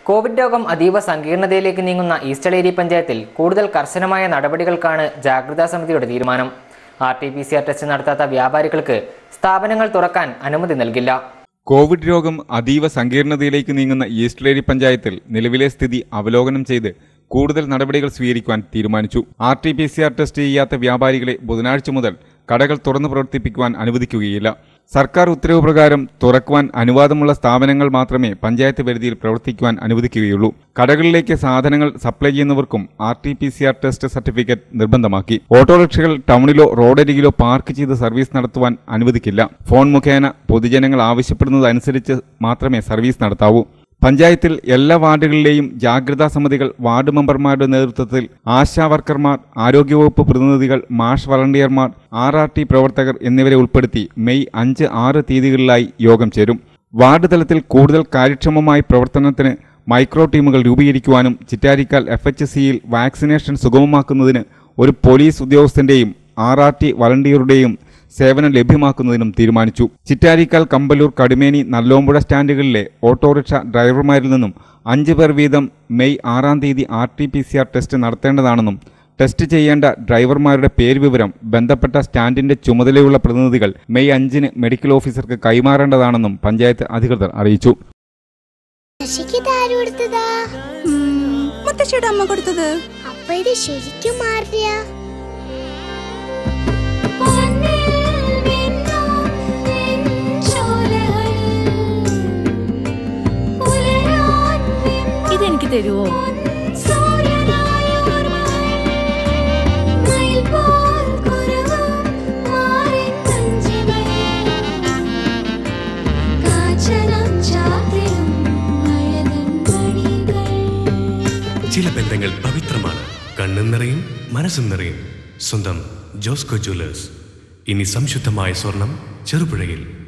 Covid രോഗം അതീവ സങ്കീർണതയിലേക്ക് നീങ്ങുന്ന ഈസ്റ്റളേരി പഞ്ചായത്തിൽ കൂടുതൽ കർശനമായ നടപടികൾക്കാണ് ജാഗ്രതാ സമിതിയുടെ തീരുമാനം R T P C R test നടത്താത്ത വ്യാപാരികൾക്ക് സ്ഥാപനങ്ങൾ തുറക്കാൻ അനുമതി നൽകില്ല കോവിഡ് രോഗം അതീവ സങ്കീർണതയിലേക്ക് നീങ്ങുന്ന ഈസ്റ്റ്ലേരി പഞ്ചായത്തിൽ നിലവിലെ സ്ഥിതി അവലോകനം ചെയ്ത് കൂടുതൽ നടപടികൾ സ്വീകരിക്കുവാൻ തീരുമാനിച്ചു R T P C R test ചെയ്യാത്ത വ്യാപാരികളെ ബുധനാഴ്ച മുതൽ കടകൾ തുറന്നു പ്രവർത്തിപ്പിക്കുവാൻ അനുവദിക്കുകയില്ല സർക്കാർ ഉത്തരവ് പ്രകാരം തുറക്കുവാൻ അനുവാദമുള്ള സ്ഥാപനങ്ങൾ മാത്രമേ പഞ്ചായത്ത് പരിധിയിൽ പ്രവർത്തിക്കുവാൻ അനുവദിക്കുകയുള്ളൂ കടകളിലേക്ക് സാധനങ്ങൾ സപ്ലൈ ചെയ്യുന്നവർക്കും R T P C R test certificate നിർബന്ധമാക്കി ഓട്ടോറിക്ഷകൾ ടൗണിലോ റോഡരികിലോ പാർക്ക് ചെയ്ത് സർവീസ് നടത്തുവാൻ അനുവദിക്കില്ല ഫോൺ മുഖേന പൊതുജനങ്ങൾ ആവശ്യപ്പെടുന്നതനുസരിച്ച് മാത്രമേ സർവീസ് നടത്താവൂ പഞ്ചായത്തിൽ എല്ലാ വാർഡുകളിലെയും ജാഗ്രതാ സമിതികൾ വാർഡ് മെമ്പർമാരുടെ നേതൃത്വത്തിൽ ആശാ വർക്കർമാർ ആരോഗ്യവകുപ്പ് പ്രതിനിധികൾ മാഷ് വളണ്ടിയർമാർ ആർ ആർ ടി പ്രവർത്തകർ എന്നിവരെ ഉൾപ്പെടുത്തി മെയ് അഞ്ച് ആറ് തീയതികളിലായി യോഗം ചേരും വാർഡ് തലത്തിൽ കൂടുതൽ കാര്യക്ഷമമായ പ്രവർത്തനത്തിന് മൈക്രോ ടീമുകൾ രൂപീകരിക്കുവാനും ചിറ്റാരിക്കാൽ എഫ് എച്ച് സിയിൽ വാക്സിനേഷൻ സുഗമമാക്കുന്നതിന് ഒരു പോലീസ് ഉദ്യോഗസ്ഥന്റെയും ആർ ആർ ടി വളണ്ടിയറുടെയും സേവനം ലഭ്യമാക്കുന്നതിനും തീരുമാനിച്ചു ചിറ്റാരിക്കാൽ കമ്പലൂർ കടുമേനി നല്ലോമ്പുഴ സ്റ്റാൻഡുകളിലെ ഓട്ടോറിക്ഷ ഡ്രൈവർമാരിൽ നിന്നും അഞ്ച് പേർ വീതം മെയ് ആറാം തീയതി R T P C R test നടത്തേണ്ടതാണെന്നും ടെസ്റ്റ് ചെയ്യേണ്ട ഡ്രൈവർമാരുടെ പേര് വിവരം ബന്ധപ്പെട്ട സ്റ്റാൻഡിന്റെ ചുമതലയുള്ള പ്രതിനിധികൾ മെയ് അഞ്ചിന് മെഡിക്കൽ ഓഫീസർക്ക് കൈമാറേണ്ടതാണെന്നും പഞ്ചായത്ത് അധികൃതർ അറിയിച്ചു ശശിക്ക് ഇത് ആര് കൊടുത്തതാ മുത്തശ്ശിയുടെ അമ്മ കൊടുത്തത് അപ്പൊ ഇത് ശരിക്കും മാറിയ ഇതെനിക്ക് തരുവോ ചില ബന്ധങ്ങൾ പവിത്രമാണ് കണ്ണും നിറയും മനസ്സും നിറയും സ്വന്തം ജോസ്കോ ജ്വല്ലേഴ്സ് ഇനി സംശുദ്ധമായ സ്വർണം ചെറുപുഴയിൽ